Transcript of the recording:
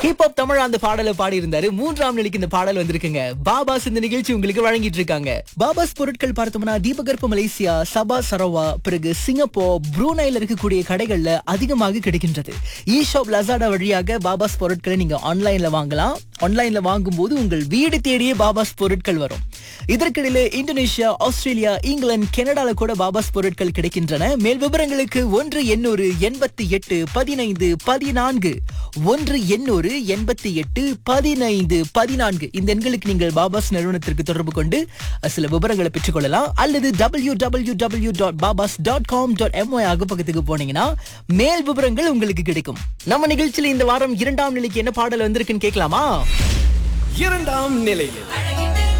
hip hop Tamil அந்த பாடலை பாடி இருந்தாரு மூன்றாம் நிலைக்கு இந்த பாடல் வந்திருக்குங்க பாபாஸ் இந்த நிகழ்ச்சி உங்களுக்கு வழங்கிட்டு இருக்காங்க பாபாஸ் பொருட்கள் பார்த்தோம்னா தீபகற்ப மலேசியா சபா சரவா பிறகு சிங்கப்பூர் ப்ரூனைல இருக்கக்கூடிய கடைகள்ல அதிகமாக கிடைக்கின்றது இ ஷாப் லசாடா வழியாக பாபாஸ் பொருட்களை நீங்க ஆன்லைன்ல வாங்கலாம் ஆன்லைன்ல வாங்கும்போது உங்கள் வீடு தேடியே பாபாஸ் பொருட்கள் வரும் இதற்கிடையில இந்தோனேஷியா ஆஸ்திரேலியா இங்கிலாந்து கனடால கூட பாபாஸ் பொருட்கள் கிடைக்கின்றன மேல் விவரங்களுக்கு ஒன்று எண்ணூறு எண்பத்தி எட்டு பதினைந்து பதினான்கு ஒன்று எண்ணூறு எண்பத்தி எட்டு பதினைந்து பதினான்கு இந்த எண்களுக்கு நீங்கள் பாபாஸ் நிறுவனத்திற்கு தொடர்பு கொண்டு அஹ், சில விவரங்களை பெற்றுக்கொள்ளலாம் அல்லது W W W dot babas dot com dot my அகப்பக்கத்துக்கு போனீங்கன்னா மேல் விவரங்கள் உங்களுக்கு கிடைக்கும் நம்ம நிகழ்ச்சியில இந்த வாரம் இரண்டாம் நிலைக்கு என்ன பாடல் வந்திருக்குன்னு கேட்கலாமா இரண்டாம் நிலையில்